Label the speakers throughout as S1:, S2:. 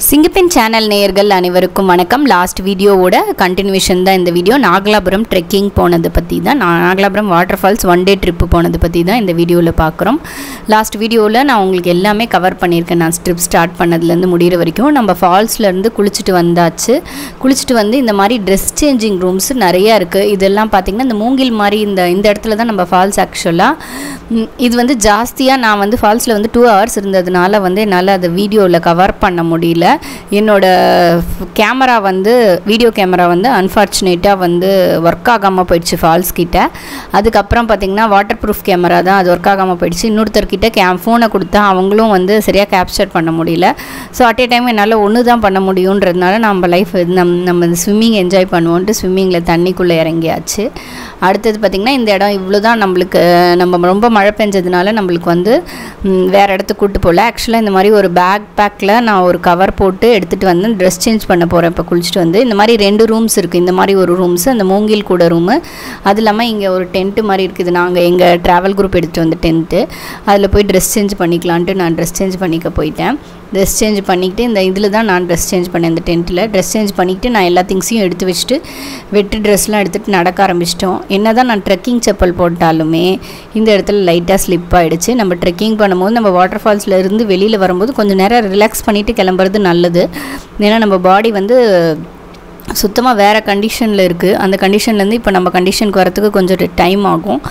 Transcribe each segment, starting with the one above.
S1: சிங்கப்பெண் channel நேயர்கள் அனைவருக்கும் வணக்கம் லாஸ்ட் வீடியோவோட கண்டினியூஷன் தான் இந்த வீடியோ நாகலாபுரம் ட்ரெக்கிங் போனதை பற்றி தான் நான் Nagalapuram water falls one day trip போனதை பற்றி தான் இந்த வீடியோவில் பார்க்குறோம் லாஸ்ட் வீடியோவில் நான் உங்களுக்கு எல்லாமே கவர் பண்ணியிருக்கேன் நான் ட்ரிப் ஸ்டார்ட் பண்ணதுலேருந்து முடிகிற வரைக்கும் நம்ம ஃபால்ஸ்லேருந்து குளிச்சுட்டு வந்தாச்சு குளிச்சுட்டு வந்து இந்த மாதிரி ட்ரெஸ் சேஞ்சிங் ரூம்ஸ் நிறையா இருக்குது இதெல்லாம் பார்த்திங்கன்னா இந்த மூங்கில் மாதிரி இந்த இந்த இடத்துல தான் நம்ம ஃபால்ஸ் ஆக்சுவலாக இது வந்து ஜாஸ்தியாக நான் வந்து ஃபால்ஸில் வந்து டூ ஹவர்ஸ் இருந்ததுனால வந்து என்னால் அதை வீடியோவில் கவர் பண்ண முடியல என்னோட கேமரா வந்து வீடியோ கேமரா வந்து அன்ஃபார்ச்சுனேட்டாக வந்து ஒர்க் ஆகாமல் போயிடுச்சு ஃபால்ஸ் கிட்ட அதுக்கப்புறம் பார்த்திங்கன்னா வாட்டர் ப்ரூஃப் கேமரா தான் அது ஒர்க் ஆகாமல் போயிடுச்சு இன்னொருத்தர்கிட்ட கே ஃபோனை கொடுத்தா அவங்களும் வந்து சரியாக கேப்சர் பண்ண முடியல ஸோ அட் ஏ டைம் என்னால் ஒன்று தான் பண்ண முடியுன்றதுனால நம்ம லைஃப் நம் நம்ம ஸ்விம்மிங் என்ஜாய் பண்ணுவோன்ட்டு ஸ்விம்மிங்கில் தண்ணிக்குள்ளே இறங்கியாச்சு அடுத்தது பார்த்திங்கன்னா இந்த இடம் இவ்வளோ தான் நம்மளுக்கு நம்ம ரொம்ப மழை பெஞ்சதுனால நம்மளுக்கு வந்து ம், வேறு இடத்துக்கு கூட்டு போகல ஆக்சுவலாக இந்த மாதிரி ஒரு பேக் பேக்கில் நான் ஒரு கவர் போட்டு எடுத்துகிட்டு வந்து ட்ரெஸ் சேஞ்ச் பண்ண போகிறேன் இப்போ குளிச்சுட்டு வந்து இந்த மாதிரி ரெண்டு ரூம்ஸ் இருக்குது இந்த மாதிரி ஒரு ரூம்ஸ் அந்த மூங்கில் கூட ரூமு அது இல்லாமல் இங்கே ஒரு டென்ட்டு மாதிரி இருக்குது நாங்கள் எங்கள் ட்ராவல் குரூப் எடுத்துகிட்டு வந்து டென்ட்டு அதில் போய் ட்ரெஸ் சேஞ்ச் பண்ணிக்கலான்ட்டு நான் ட்ரெஸ் சேஞ்ச் பண்ணிக்க போயிட்டேன் ட்ரெஸ் சேஞ்ச் பண்ணிக்கிட்டு இந்த இதில் தான் நான் ட்ரெஸ் சேஞ்ச் பண்ணேன் இந்த டென்ட்டில் ட்ரெஸ் சேஞ்ச் பண்ணிக்கிட்டு நான் எல்லா திங்ஸையும் எடுத்து வச்சுட்டு வெட்டு ட்ரெஸ்லாம் எடுத்துகிட்டு நடக்க ஆரம்பிச்சிட்டோம் என்ன தான் நான் ட்ரெக்கிங் செப்பல் போட்டாலுமே இந்த இடத்துல லைட்டாக ஸ்லிப் ஆகிடுச்சு நம்ம ட்ரெக்கிங் பண்ணும்போது நம்ம வாட்டர் ஃபால்ஸில் இருந்து வெளியில் வரும்போது கொஞ்சம் நேரம் ரிலாக்ஸ் பண்ணிவிட்டு கிளம்புறது நல்லது ஏன்னா நம்ம பாடி வந்து சுத்தமாக வேறு கண்டிஷனில் இருக்குது அந்த கண்டிஷன்லேருந்து இப்போ நம்ம கண்டிஷனுக்கு வரத்துக்கு கொஞ்சம் டைம் ஆகும்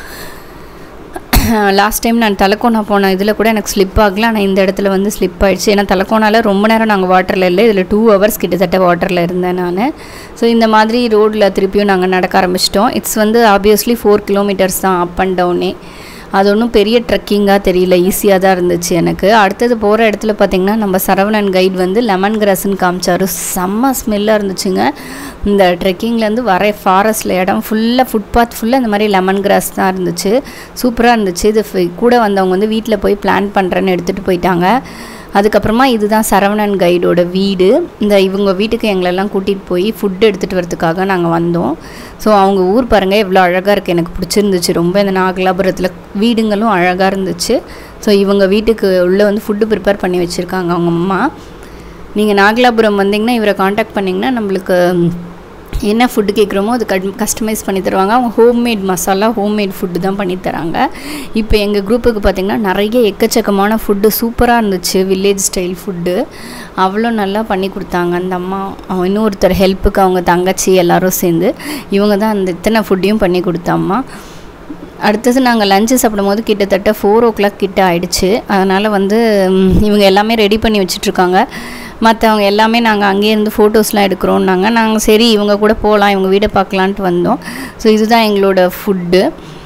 S1: லாஸ்ட் டைம் நான் தலக்கோனா போன இதில் கூட எனக்கு ஸ்லிப் ஆகல ஆனால் இந்த இடத்துல வந்து ஸ்லிப் ஆயிடுச்சு ஏன்னா தலக்கோனால ரொம்ப நேரம் நாங்கள் வாட்டரில் இல்லை இதில் டூ ஹவர்ஸ் கிட்டத்தட்ட வாட்டரில் இருந்தேன் நான் ஸோ இந்த மாதிரி ரோட்டில் திருப்பியும் நாங்கள் நடக்க ஆரம்பிச்சிட்டோம் இட்ஸ் வந்து ஆப்வியஸ்லி ஃபோர் கிலோமீட்டர்ஸ் தான் அப் அண்ட் டவுனே அது ஒன்றும் பெரிய ட்ரெக்கிங்காக தெரியல ஈஸியாக தான் இருந்துச்சு எனக்கு அடுத்தது போகிற இடத்துல பார்த்திங்கன்னா நம்ம சரவணன் கைட் வந்து லெமன் கிராஸ்ன்னு காமிச்சாரு செம்ம ஸ்மெல்லாக இருந்துச்சுங்க இந்த ட்ரெக்கிங்லேருந்து வர ஃபாரஸ்ட்டில் இடம் ஃபுல்லாக ஃபுட்பாத் ஃபுல்லாக இந்த மாதிரி லெமன் கிராஸ் தான் இருந்துச்சு சூப்பராக இருந்துச்சு இது ஃபி- கூட வந்தவங்க வந்து வீட்டில் போய் பிளான் பண்ணுறேன்னு எடுத்துகிட்டு போயிட்டாங்க அதுக்கப்புறமா இதுதான் சரவணன் கைடோட வீடு இந்த இவங்க வீட்டுக்கு எங்களெல்லாம் கூட்டிகிட்டு போய் ஃபுட் எடுத்துகிட்டு வரதுக்காக நாங்கள் வந்தோம் ஸோ அவங்க ஊர் பாருங்கள் எவ்வளோ அழகாக இருக்குது எனக்கு பிடிச்சிருந்துச்சு ரொம்ப இந்த நாகலாபுரத்தில் வீடுங்களும் அழகாக இருந்துச்சு ஸோ இவங்க வீட்டுக்கு உள்ளே வந்து ஃபுட்டு ப்ரிப்பேர் பண்ணி வச்சுருக்காங்க அவங்க அம்மா நீங்கள் நாகலாபுரம் வந்தீங்கன்னா இவரை காண்டாக்ட் பண்ணிங்கன்னா நம்மளுக்கு என்ன ஃபுட்டு கேட்குறோமோ அது கட் கஸ்டமைஸ் பண்ணி தருவாங்க அவங்க ஹோம்மேட் மசாலா ஹோம்மேட் ஃபுட்டு தான் பண்ணி தராங்க இப்போ எங்கள் குரூப்புக்கு பார்த்திங்கன்னா நிறைய எக்கச்சக்கமான ஃபுட்டு சூப்பராக இருந்துச்சு வில்லேஜ் ஸ்டைல் ஃபுட்டு அவ்வளோ நல்லா பண்ணி கொடுத்தாங்க அந்த அம்மா அவங்க இன்னொருத்தர் ஹெல்ப்புக்கு அவங்க தங்கச்சி எல்லாரும் சேர்ந்து இவங்க தான் அந்த இத்தனை ஃபுட்டையும் பண்ணி கொடுத்தாம்மா அடுத்தது நாங்கள் லஞ்சு சாப்பிடும்போது கிட்டத்தட்ட ஃபோர் ஓ கிளாக் கிட்ட ஆயிடுச்சு அதனால் வந்து ம், இவங்க எல்லாமே ரெடி பண்ணி வச்சிட்ருக்காங்க மற்றவங்க எல்லாமே நாங்கள் அங்கேயே இருந்து ஃபோட்டோஸ்லாம் எடுக்கிறோன்னாங்க நாங்கள் சரி இவங்க கூட போகலாம் இவங்க வீடை பார்க்கலான்ட்டு வந்தோம் ஸோ இதுதான் எங்களோட ஃபுட்டு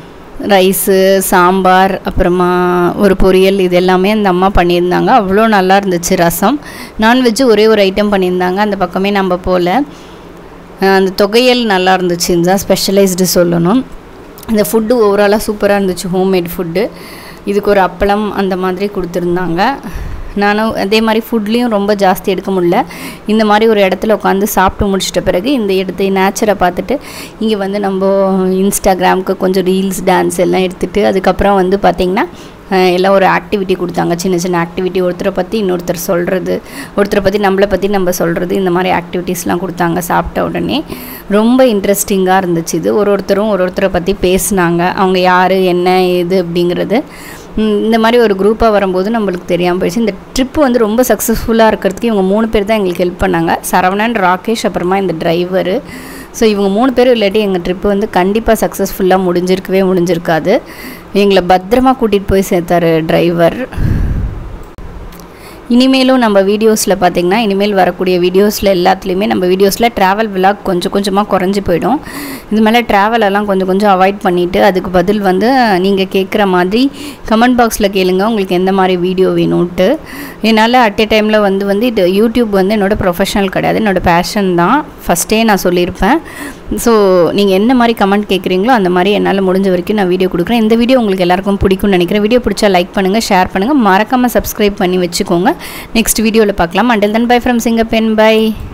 S1: ரைஸு சாம்பார் அப்புறமா ஒரு பொரியல் இது எல்லாமே அந்த அம்மா பண்ணியிருந்தாங்க அவ்வளோ நல்லா இருந்துச்சு ரசம் நான்வெஜ்ஜு ஒரே ஒரு ஐட்டம் பண்ணியிருந்தாங்க அந்த பக்கமே நம்ம போகல அஹ் அந்த தொகையல் நல்லா இருந்துச்சு இதுதான் ஸ்பெஷலைஸ்டு சொல்லணும் இந்த ஃபுட்டு ஓவராலாக சூப்பராக இருந்துச்சு ஹோம்மேட் ஃபுட்டு இதுக்கு ஒரு அப்பளம் அந்த மாதிரி கொடுத்துருந்தாங்க நானும் அதே மாதிரி ஃபுட்லேயும் ரொம்ப ஜாஸ்தி எடுக்க முடியல இந்த மாதிரி ஒரு இடத்துல உட்காந்து சாப்பிட்டு முடிச்சிட்ட பிறகு இந்த இடத்தை நேச்சரை பார்த்துட்டு இங்கே வந்து நம்ம இன்ஸ்டாகிராமுக்கு கொஞ்சம் ரீல்ஸ் டான்ஸ் எல்லாம் எடுத்துகிட்டு அதுக்கப்புறம் வந்து பார்த்திங்கன்னா அஹ் எல்லாம் ஒரு ஆக்டிவிட்டி கொடுத்தாங்க சின்ன சின்ன ஆக்டிவிட்டி ஒருத்தரை பற்றி இன்னொருத்தர் சொல்கிறது ஒருத்தரை பற்றி நம்மளை பற்றி நம்ம சொல்கிறது இந்த மாதிரி ஆக்டிவிட்டீஸ்லாம் கொடுத்தாங்க சாப்பிட்ட உடனே ரொம்ப இன்ட்ரெஸ்டிங்காக இருந்துச்சு இது ஒரு ஒருத்தரும் ஒரு ஒருத்தரை பற்றி பேசுனாங்க அவங்க யார் என்ன ஏது அப்படிங்கிறது ம், இந்த மாதிரி ஒரு குரூப்பாக வரும்போது நம்மளுக்கு தெரியாமல் போயிடுச்சு இந்த ட்ரிப்பு வந்து ரொம்ப சக்ஸஸ்ஃபுல்லாக இருக்கிறதுக்கு இவங்க மூணு பேர் தான் எங்களுக்கு ஹெல்ப் பண்ணாங்க சரவணன் ராகேஷ் அப்புறமா இந்த டிரைவரு ஸோ இவங்க மூணு பேரும் இல்லாட்டி எங்கள் ட்ரிப்பு வந்து கண்டிப்பாக சக்ஸஸ்ஃபுல்லாக முடிஞ்சிருக்கவே முடிஞ்சிருக்காது எங்களை பத்திரமா கூட்டிகிட்டு போய் சேர்த்தாரு டிரைவர் இனிமேலும் நம்ம வீடியோஸில் பார்த்திங்கன்னா இனிமேல் வரக்கூடிய வீடியோஸில் எல்லாத்துலேயுமே நம்ம வீடியோஸில் ட்ராவல் விலாக் கொஞ்சம் கொஞ்சமாக குறைஞ்சி போயிடும் இது மேலே travel எல்லாம் கொஞ்சம் கொஞ்சம் அவாய்ட் பண்ணிவிட்டு அதுக்கு பதில் வந்து நீங்கள் கேட்குற மாதிரி கமெண்ட் பாக்ஸில் கேளுங்க உங்களுக்கு எந்த மாதிரி வீடியோ வேணும்ட்டு என்னால் அட் ஏ டைமில் வந்து வந்து இது யூடியூப் வந்து என்னோட ப்ரொஃபஷனல் கிடையாது என்னோட பேஷன் தான் ஃபஸ்ட்டே நான் சொல்லியிருப்பேன் ஸோ நீங்கள் என்ன மாதிரி கமெண்ட் கேட்குறீங்களோ அந்த மாதிரி என்னால் முடிஞ்ச வரைக்கும் நான் வீடியோ கொடுக்குறேன் இந்த வீடியோ உங்களுக்கு எல்லாருக்கும் பிடிக்கும்னு நினைக்கிறேன் வீடியோ பிடிச்சா லைக் பண்ணுங்கள் ஷேர் பண்ணுங்கள் மறக்காமல் சப்ஸ்கிரைப் பண்ணி வச்சுக்கோங்க நெக்ஸ்ட் வீடியோவில் பார்க்கலாம் until then bye from Singappen by